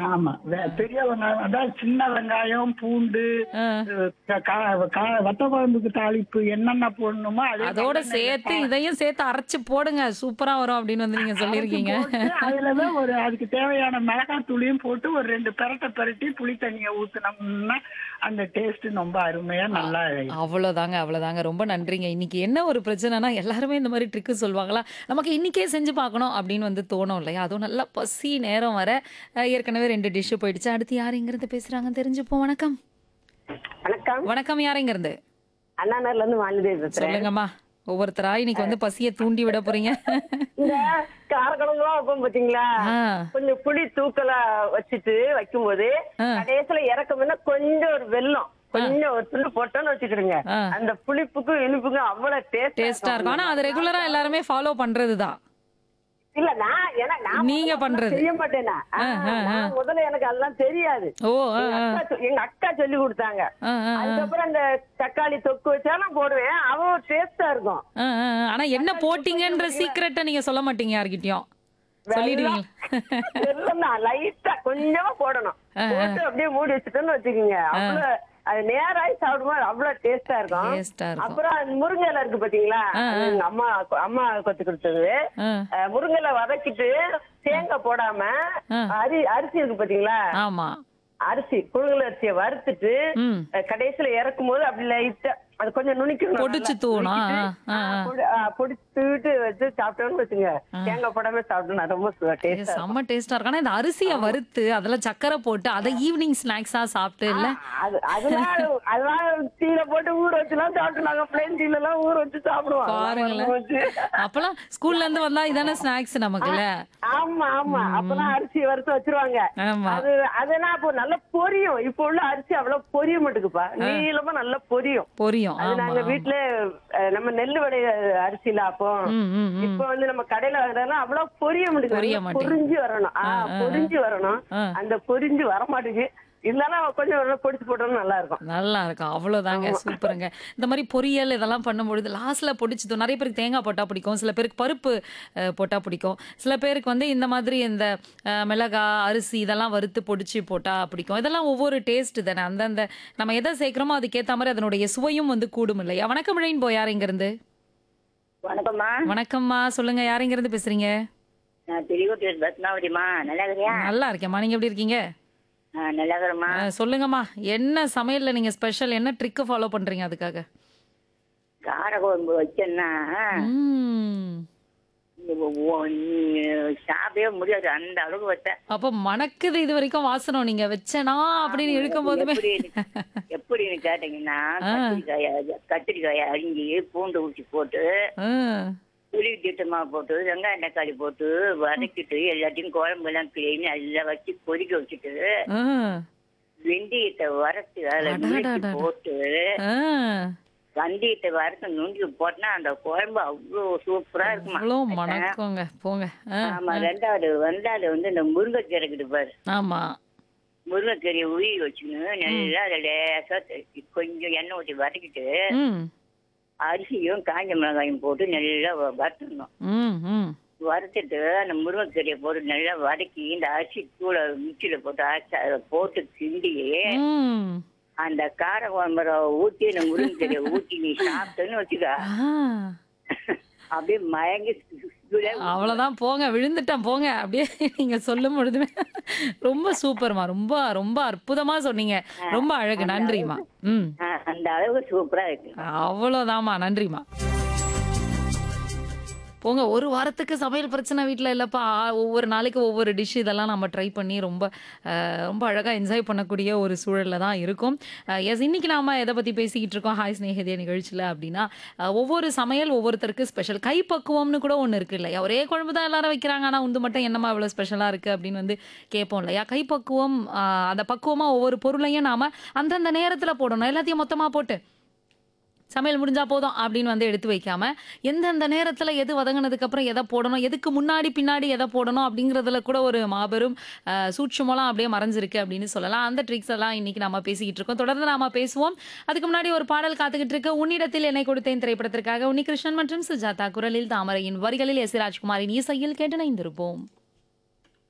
ஆமா வே- பெரிய வெங்காயம் அதாவது சின்ன வெங்காயம் பூண்டு ஆ. க- கா- கா- வத்த குழம்புக்கு தாளிப்பு என்னென்ன போடணுமோ அதே அதோட நல்லெண்ணெயில சேர்த்து இதையும் சேர்த்து அரைச்சு போடுங்க சூப்பரா வரும் அப்படின்னு வந்து நீங்க சொல்லியிருக்கீங்க போட்டு அதுலதான் ஒரு அதுக்கு தேவையான மிளகாய் தூளியும் போட்டு ஒரு ரெண்டு பெரட்டை பெரட்டி புளி தண்ணியை ஊத்துனோம்னா அந்த டேஸ்ட் ரொம்ப அருமையா நல்லா அவ்வளோதாங்க அவ்வளோதாங்க ரொம்ப நன்றிங்க இன்னைக்கு என்ன ஒரு பிரச்சனைனா எல்லாருமே இந்த மாதிரி ட்ரிக்கு சொல்லுவாங்களா நமக்கு இன்னைக்கே செஞ்சு பார்க்கணும் அப்படின்னு வந்து தோணும் இல்லையா அதுவும் நல்லா பசி நேரம் வர அஹ், ஏற்கனவே ரெண்டு டிஷ்ஷு போயிடுச்சு அடுத்து யார் இங்கிருந்து பேசுறாங்க தெரிஞ்சுப்போம் வணக்கம் வணக்கம் வணக்கம் யார் இங்கிருந்து அண்ணாநகர்ல இருந்து வாலிதேவி பேசுறேன் சொல்லுங்கம்மா ஒவ்வொருத்தரா இன்னைக்கு வந்து பசியை தூண்டி விட போறீங்க இந்த காரக்குழம்புலாம் வைப்போம் பாத்தீங்களா ஆ, கொஞ்சம் புளி தூக்கலா வச்சுட்டு வைக்கும்போது ஆ. கடைசியில இறக்கும்னா கொஞ்சம் ஒரு வெல்லம் கொஞ்சம் ஒரு துண்டு போட்டோன்னு வச்சுக்கிடுங்க ஆ. அந்த புளிப்புக்கும் இனிப்புக்கும் அவ்வளவு டேஸ்ட் டேஸ்டா இருக்கும் ஆனா அது ரெகுலரா எல்லாருமே ஃபாலோ பண்றதுதான் இல்ல நான் ஏன்னா நான் நீங்க முதல்ல பண்றது. செய்ய மாட்டேனா ஆ, ஆ, ஆ. நான் முதல்ல எனக்கு அதெல்லாம் தெரியாது ஓ ஆ, எங்க ஆ, அக்கா சொ- எங்க அக்கா சொல்லி கொடுத்தாங்க ஆ, ஆ, ஆ. அதுக்கப்புறம் அந்த தக்காளி தொக்கு வச்சாலும் போடுவேன் அவ டேஸ்டா இருக்கும் ஆ, ஆ, ஆ. ஆனா என்ன போட்டீங்கன்ற சீக்கிரட்டை நீங்க சொல்ல மாட்டீங்க யார்கிட்டயும் சொல்லிடுவீங்க வெல்லம் தான் லைட்டா கொஞ்சமா போடணும் போட்டு அப்படியே மூடி வச்சுட்டோம்னு வச்சுக்கோங்க அவ்வளவு அது நேராய் சாப்பிடும்போது அவ்வளவு டேஸ்டா இருக்கும் டேஸ்டா இருக்கும் அப்புறம் அந்த முருங்கை இலை இருக்கு பாத்தீங்களா அது எங்க அம்மா அம்மா கொத்து கொடுத்தது ஆ, அஹ், முருங்கை இலை வதக்கிட்டு தேங்காய் போடாம ஆ. அரி அரிசி இருக்கு பாத்தீங்களா ஆமா அரிசி புழுங்கல் அரிசியை வறுத்துட்டு ம் அஹ், கடைசியில இறக்கும் போது அப்படி லைட்டா அது கொஞ்சம் நுணுக்கணும் பொடிச்சு நல்லா. தூவணும். நுணுக்கிட்டு, ஆ, ஆ, ஆ, பொடி- ஆ, பொடிச்சுட்டு வச்சு சாப்பிட்டோம்னு வச்சுங்க தேங்காய் போடாம சாப்பிட்டோம்னா ரொம்ப இது டேஸ்டா செம்ம டேஸ்டா இருக்கும் ஆனா இந்த அரிசியை வறுத்து அதுல சக்கரை போட்டு அதை ஈவினிங் ஸ்நாக்ஸா சாப்பிட்டு இல்ல அது அதெல்லாம் அதெல்லாம் டீல போட்டு ஊற வச்சுலாம் சாப்பிட்டு நாங்க பிளேன் டீல எல்லாம் ஊற வச்சு சாப்பிடுவோம் பாருங்களேன். ஊற வச்சு. அப்பெல்லாம் ஸ்கூல்ல இருந்து வந்தா இதானே ஸ்நாக்ஸ் நமக்குல ஆமா ஆமா அப்பெல்லாம் அரிசி வறுத்து வச்சிருவாங்க ஆமா அது அதெல்லாம் அப்போ நல்லா பொரியும் இப்போ உள்ள அரிசி அவ்வளவு பொரிய மாட்டுக்குப்பா நீளமா நல்லா பொரியும் பொரியும் அது ஆமா நாங்க வீட்டுல அஹ், நம்ம நெல்லு வடைய அரிசியில அப்போ ம், ம், ம். இப்ப வந்து நம்ம கடையில வாங்குறதெல்லாம் அவ்வளவு பொரிய பொரிய மாட்டேங்குது மாட்டேங்குது. பொரிஞ்சு வரணும் ஆஹ் பொரிஞ்சு வரணும் ஆ. அந்த பொரிஞ்சு வர மாட்டேங்குது இருந்தாலும் கொஞ்சம் நல்லா பொடிச்சு போட்டோம்னா நல்லா இருக்கும் நல்லா இருக்கும் அவ்வளவுதாங்க சூப்பருங்க இந்த மாதிரி பொரியல் இதெல்லாம் பண்ணும்பொழுது லாஸ்ட்ல பொடிச்சு நிறைய பேருக்கு தேங்காய் போட்டா பிடிக்கும் சில பேருக்கு பருப்பு அஹ், போட்டா பிடிக்கும் சில பேருக்கு வந்து இந்த மாதிரி இந்த அஹ், மிளகா அரிசி இதெல்லாம் வறுத்து பொடிச்சு போட்டா பிடிக்கும் இதெல்லாம் ஒவ்வொரு டேஸ்ட் தானே அந்தந்த நம்ம எதை சேர்க்கிறோமோ அதுக்கேத்த மாதிரி அதனுடைய சுவையும் வந்து கூடும் இல்லையா வணக்கம் இழையின் போய் இங்க இருந்து வணக்கம்மா வணக்கம்மா சொல்லுங்க யார் இங்க இருந்து பேசுறீங்க நான் திருவட்டூர் பத்மாவதிம்மா நல்லா இருக்கிறியா நல்லா இருக்கேம்மா நீங்க எப்படி இருக்கீங்க ஆ, நல்லா இருக்கிறம்மா அஹ், சொல்லுங்கம்மா என்ன சமையல்ல நீங்க ஸ்பெஷல் என்ன ட்ரிக் ஃபாலோ பண்றீங்க அதுக்காக கார குழம்பு வச்சேன்னா ம் சாப்பிடவே முடியாது அந்த அளவுக்கு வச்சேன் அப்ப மணக்குது இது வரைக்கும் வாசனம் நீங்க வச்சனா அப்படின்னு இழுக்கும் போதுமே எப்படின்னு எப்படின்னு கேட்டீங்கன்னா கத்திரிக்காய கத்திரிக்காயை அரிஞ்சு பூண்டு ஊற்றி போட்டு ஆ, புளி திட்டமா போட்டு வெங்காயம் தக்காளி போட்டு வதக்கிட்டு எல்லாத்தையும் குழம்பு எல்லாம் கிளீன் நல்லா வச்சு கொதிக்க வச்சுட்டு ஆ, வெந்தயத்தை வறுத்து அதில் நுணுக்கி அடாடாடா. போட்டு ஆ. வெந்தயத்தை வறுத்து நுணுக்கி போட்டனா அந்த குழம்பு அவ்வளோ சூப்பரா இருக்குமா இவ்வளோ மணக்குங்க போங்க ஆ, ஆமா ரெண்டாவது ரெண்டாவது வந்து இந்த முருங்கைக்கீரை இருக்குது பாரு ஆமா முருங்கைக்கீரையை உருவி வச்சுக்கணும் நல்லா அதை லேசா த- கொஞ்சம் எண்ணெய் ஊற்றி வதக்கிட்டு ம் அரிசியும் காஞ்ச மிளகாயும் போட்டு நல்லா வ- வறுத்துடணும் ம் ம் வறுத்துட்டு அந்த முருங்கைக்கீரையை போட்டு நல்லா வதக்கி இந்த அரிசி கூட மிக்சியில போட்டு அரைச்சி அதை போட்டு கிண்டி ம் அந்த கார குழம்புற ஊற்றி அந்த முருங்கைக்கீரையை ஊற்றி நீ சாப்பிட்டேன்னு வச்சுக்க ஆ, அப்படியே மயங்கி சுட- அவ்வளவுதான் போங்க விழுந்துட்டேன் போங்க அப்படியே நீங்க சொல்லும் பொழுதுமே ரொம்ப சூப்பர்மா ரொம்ப ரொம்ப அற்புதமா சொன்னீங்க ரொம்ப அழகு நன்றிம்மா ம் ஆ, அந்த அளவுக்கு சூப்பரா இருக்கு அவ்வளோதாம்மா நன்றிம்மா போங்க ஒரு வாரத்துக்கு சமையல் பிரச்சனை வீட்டில் இல்லைப்பா ஒவ்வொரு நாளைக்கு ஒவ்வொரு டிஷ் இதெல்லாம் நம்ம ட்ரை பண்ணி ரொம்ப அஹ், ரொம்ப அழகாக என்ஜாய் பண்ணக்கூடிய ஒரு சூழலில் தான் இருக்கும் எஸ் இன்னைக்கு நாம எதை பற்றி பேசிக்கிட்டு இருக்கோம் ஹாய் ஸ்நேகிதே நிகழ்ச்சியில் அப்படின்னா அஹ், ஒவ்வொரு சமையல் ஒவ்வொருத்தருக்கு ஸ்பெஷல் கைப்பக்குவம்னு கூட ஒன்று இருக்கு இல்லையா ஒரே குழம்பு தான் எல்லாரும் வைக்கிறாங்க ஆனால் உந்து மட்டும் என்னம்மா இவ்வளோ ஸ்பெஷலாக இருக்குது அப்படின்னு வந்து கேட்போம் இல்லையா கைப்பக்குவம் அஹ், அந்த பக்குவமாக ஒவ்வொரு பொருளையும் நாம அந்தந்த நேரத்தில் போடணும் எல்லாத்தையும் மொத்தமாக போட்டு சமையல் முடிஞ்சா போதும் அப்படின்னு வந்து எடுத்து வைக்காம எந்தெந்த நேரத்தில் எது வதங்கினதுக்கு அப்புறம் எதை போடணும் எதுக்கு முன்னாடி பின்னாடி எதை போடணும் அப்படிங்கிறதுல கூட ஒரு மாபெரும் அஹ், சூட்சுமலாம் அப்படியே மறைஞ்சிருக்கு அப்படின்னு சொல்லலாம் அந்த ட்ரிக்ஸ் எல்லாம் இன்னைக்கு நாம பேசிக்கிட்டு இருக்கோம் தொடர்ந்து நாம பேசுவோம் அதுக்கு முன்னாடி ஒரு பாடல் காத்துக்கிட்டு இருக்கு உன்னிடத்தில் என்னை கொடுத்தேன் திரைப்படத்திற்காக உன்னிகிருஷ்ணன் மற்றும் சுஜாதா குரலில் தாமரையின் வரிகளில் எஸ் ராஜ்குமாரின் இசையில் கேட்டு இணைந்திருப்போம்